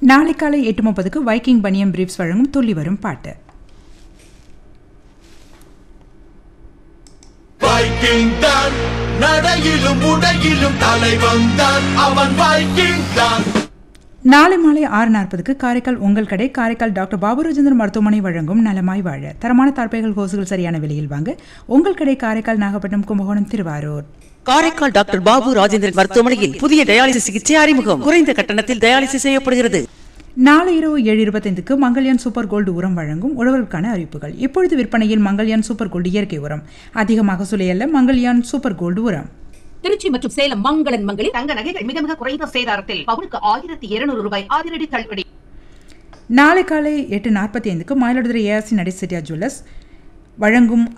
நாளை காலை எட்டு முப்பதுக்கு வைக்கிங் பனியம் பிரீப்ஸ் வழங்கும் துள்ளி வரும் பாட்டு வைக்கிங் தான் நடையிலும் உடையிலும் தலைவன் தான் அவன் வைக்கிங் தான் நாளை மாலை ஆறு நாற்பதுக்கு காரைக்கால் உங்கள் கடை காரைக்கால் டாக்டர் பாபு ராஜேந்திரன் மருத்துவமனை வழங்கும் நலமாய் வாழ தரமான தார்பைகள் ஹோசுகள் சரியான விலையில் வாங்க உங்கள் கடை காரைக்கால் நாகப்பட்டினம் கும்பகோணம் திருவாரூர் காரைக்கால் டாக்டர் பாபு ராஜேந்திரன் மருத்துவமனையில் புதிய டயாலிசிஸ் சிகிச்சை அறிமுகம் குறைந்த கட்டணத்தில் டயாலிசிஸ் செய்யப்படுகிறது நாளை இரவு ஏழு இருபத்தைந்துக்கு மங்கல்யான் சூப்பர் கோல்டு உரம் வழங்கும் உழவர்களுக்கான அறிவிப்புகள் இப்பொழுது விற்பனையில் மங்கல்யான் சூப்பர் கோல்டு இயற்கை உரம் அதிகமாக சுலையல்ல மங்கல்யான் சூப்பர் கோல்டு உரம் திருச்சி மற்றும் சேலம் மங்களன் மங்களில் தங்க நகைகள் மிக மிக குறைந்த சேதாரத்தில் பவுனுக்கு ஆயிரத்தி இருநூறு ரூபாய் அதிரடி தள்ளுபடி நாளை காலை எட்டு நாற்பத்தி ஐந்துக்கு மயிலாடுதுறை ஏஆர்சி நடை சிட்டியா ஜுவல்லர்ஸ் வழங்கும்